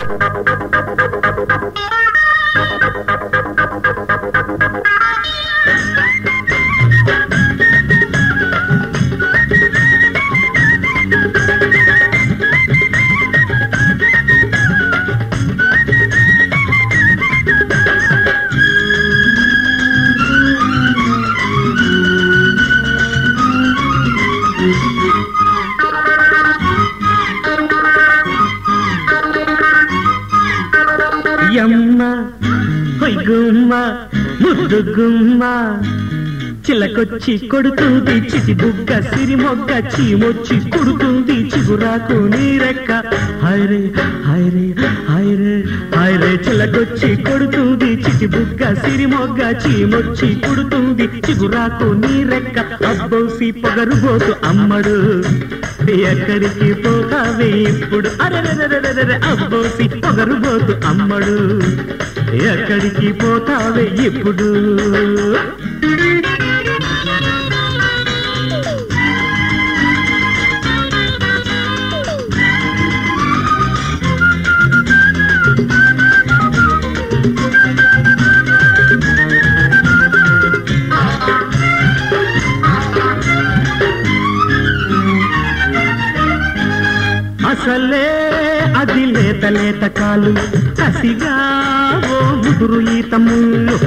యమ్మ హొయ్ గుమ్మ ముద్దు గుమ్మ చిలకొచ్చి కొడుతుంది చిటి బుగ్గ సిరి మొగ్గ చీమొచ్చి కుడుతుంది చిగురాకు నీరెక్క హైరే హైరే హైరే హైరే చిలకొచ్చి కొడుతుంది చిటి బుగ్గ సిరి మొగ్గ చీమొచ్చి కుడుతుంది చిగురాకు నీరెక్క అబ్బోసి పొగరుబోతు అమ్మడు ఎక్కడికి పోతావే ఇప్పుడు అరెరెరెరెరెరె అబ్బోసి పొగరుబోతు అమ్మడు ఎక్కడికి పోతావే ఇప్పుడు అసలే అది లేత లేత కాలు కసిగా ఓ ముదురు ఈత ముళ్ళు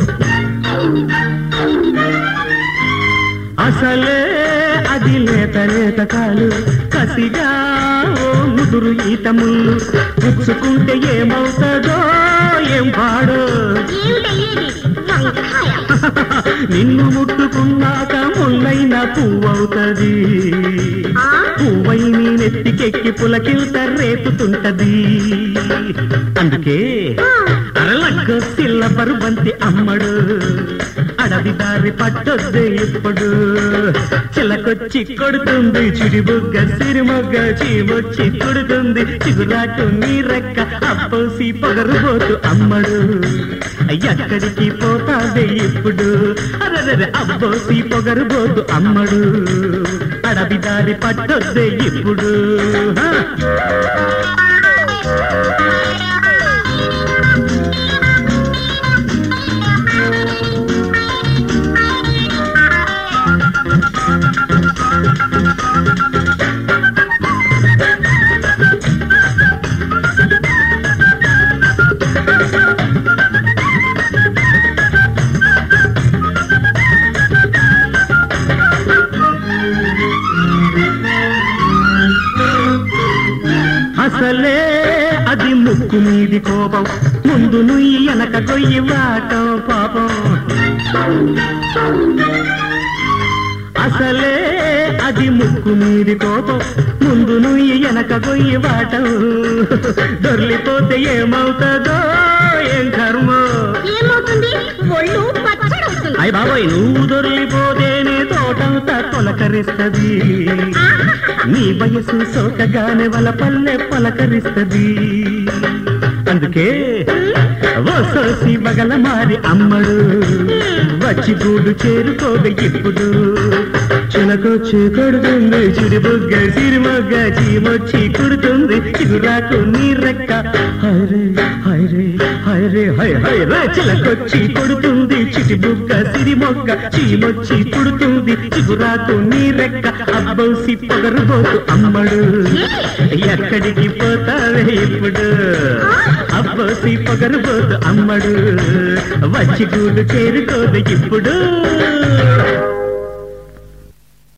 అసలే అది లేత లేత కాలు కసిగా ఓ ముదురు ఈత ముళ్ళు పుచ్చుకుంటే ఏమవుతుందో ఏం పాడో నిన్ను ముట్టుకున్నాక ముల్లైన పువ్వవుతది పువ్వై నీ నెత్తికెక్కి పులకిల్త రేపుతుంటది అందుకే అరలగ్గ సిల్ల బరుబంతి అమ్మడు అడవి దారి పట్టొద్దు ఇప్పుడు చిలకొచ్చి కొడుతుంది చిడిబుగ్గ సిరిమొగ్గ చీమొచ్చి కొడుతుంది చిగురాకు నీ రెక్క అబ్బోసి పొగరుబోతు అమ్మడు ఎక్కడికి పోతావే ఇప్పుడు అరరే అబ్బోసి పొగరుబోతు అమ్మడు అడవి దారి పట్టొద్దే ఇప్పుడు హా. అసలే అది ముక్కు మీది కోపం ముందు నుయ్యి వెనక గొయ్యి వాటం పాపం అసలే అది ముక్కు మీది కోపం ముందు నుయ్యి వెనక గొయ్యి వాటం దొర్లిపోతే ఏమవుతుందో ఏం కర్మో ఏమవుతుంది ఒళ్ళు పచ్చడవుతుంది అయ్య బాబాయ్ నువ్వు దొరికిపోతేనే తోటంతా తొలకరిస్తది నీ వయసు సోకగానే వల పల్లె పలకరిస్తది అందుకే ఓ సోసి బగల మారి అమ్మడు వచ్చి గూడు చేరుకోదు ఇప్పుడు చిలకొచ్చి కొడుతుంది చిడిబుగ్గ సిరిమొగ్గ చీమొచ్చి కుడుతుంది చిగురాకు నీ రెక్క హైరే హైరే హైరే హై హైరే చిలకొచ్చి కొడుతుంది చిటిబుగ్గ సిరిమొగ్గ చీమొచ్చి కుడుతుంది చిగురాకు నీ రెక్క అబ్బోసి పొగరుబోతు అమ్మడు ఎక్కడికి పోతావే ఇప్పుడు అబ్బోసి పొగరుబోతు అమ్మడు వచ్చి గూడు చేరుకోదు ఇప్పుడు